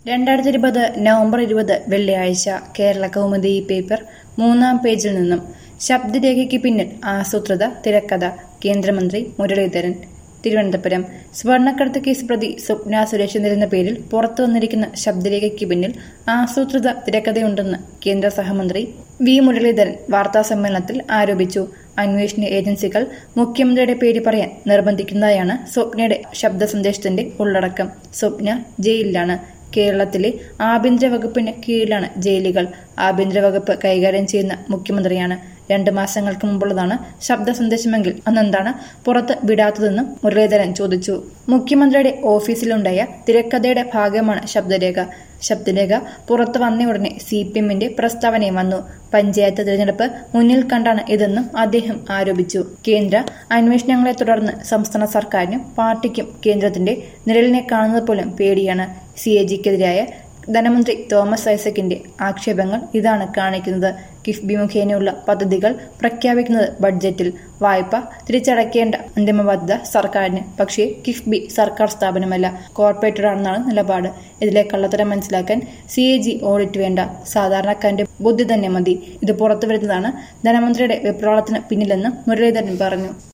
രണ്ടായിരത്തി ഇരുപത് നവംബർ ഇരുപത് വെള്ളിയാഴ്ച കേരള കൗമുദി പേപ്പർ മൂന്നാം പേജിൽ നിന്നും ശബ്ദരേഖയ്ക്ക് പിന്നിൽ ആസൂത്രിത തിരക്കഥ കേന്ദ്രമന്ത്രി മുരളീധരൻ തിരുവനന്തപുരം സ്വർണ്ണക്കടത്ത് കേസ് പ്രതി സ്വപ്ന സുരേഷ് എന്ന പേരിൽ പുറത്തു വന്നിരിക്കുന്ന ശബ്ദരേഖയ്ക്ക് പിന്നിൽ ആസൂത്രിത തിരക്കഥയുണ്ടെന്ന് കേന്ദ്ര സഹമന്ത്രി വി മുരളീധരൻ വാർത്താസമ്മേളനത്തിൽ ആരോപിച്ചു അന്വേഷണ ഏജൻസികൾ മുഖ്യമന്ത്രിയുടെ പേര് പറയാൻ നിർബന്ധിക്കുന്നതായാണ് സ്വപ്നയുടെ ശബ്ദ സന്ദേശത്തിന്റെ ഉള്ളടക്കം സ്വപ്ന ജയിലിലാണ് കേരളത്തിലെ ആഭ്യന്തര വകുപ്പിന് കീഴിലാണ് ജയിലുകൾ ആഭ്യന്തര വകുപ്പ് കൈകാര്യം ചെയ്യുന്ന മുഖ്യമന്ത്രിയാണ് രണ്ട് മാസങ്ങൾക്ക് മുമ്പുള്ളതാണ് ശബ്ദ സന്ദേശമെങ്കിൽ അന്നെന്താണ് പുറത്ത് വിടാത്തതെന്നും മുരളീധരൻ ചോദിച്ചു മുഖ്യമന്ത്രിയുടെ ഓഫീസിലുണ്ടായ തിരക്കഥയുടെ ഭാഗമാണ് ശബ്ദരേഖ ശബ്ദരേഖ പുറത്തു വന്ന ഉടനെ സി പി എമ്മിന്റെ പ്രസ്താവനയും വന്നു പഞ്ചായത്ത് തിരഞ്ഞെടുപ്പ് മുന്നിൽ കണ്ടാണ് ഇതെന്നും അദ്ദേഹം ആരോപിച്ചു കേന്ദ്ര അന്വേഷണങ്ങളെ തുടർന്ന് സംസ്ഥാന സർക്കാരിനും പാർട്ടിക്കും കേന്ദ്രത്തിന്റെ നിഴലിനെ കാണുന്നത് പോലും പേടിയാണ് സി എ ജിക്കെതിരായ ധനമന്ത്രി തോമസ് ഐസക്കിന്റെ ആക്ഷേപങ്ങൾ ഇതാണ് കാണിക്കുന്നത് കിഫ്ബി മുഖേനയുള്ള പദ്ധതികൾ പ്രഖ്യാപിക്കുന്നത് ബഡ്ജറ്റിൽ വായ്പ തിരിച്ചടയ്ക്കേണ്ട അന്തിമ ബാധ്യത സർക്കാരിന് പക്ഷേ കിഫ്ബി സർക്കാർ സ്ഥാപനമല്ല കോർപ്പറേറ്ററാണെന്നാണ് നിലപാട് ഇതിലെ കള്ളത്തരം മനസ്സിലാക്കാൻ സി എ ജി ഓഡിറ്റ് വേണ്ട സാധാരണക്കാരന്റെ ബുദ്ധി തന്നെ മതി ഇത് പുറത്തുവരുന്നതാണ് ധനമന്ത്രിയുടെ വെപ്രാളത്തിന് പിന്നിലെന്ന് മുരളീധരൻ പറഞ്ഞു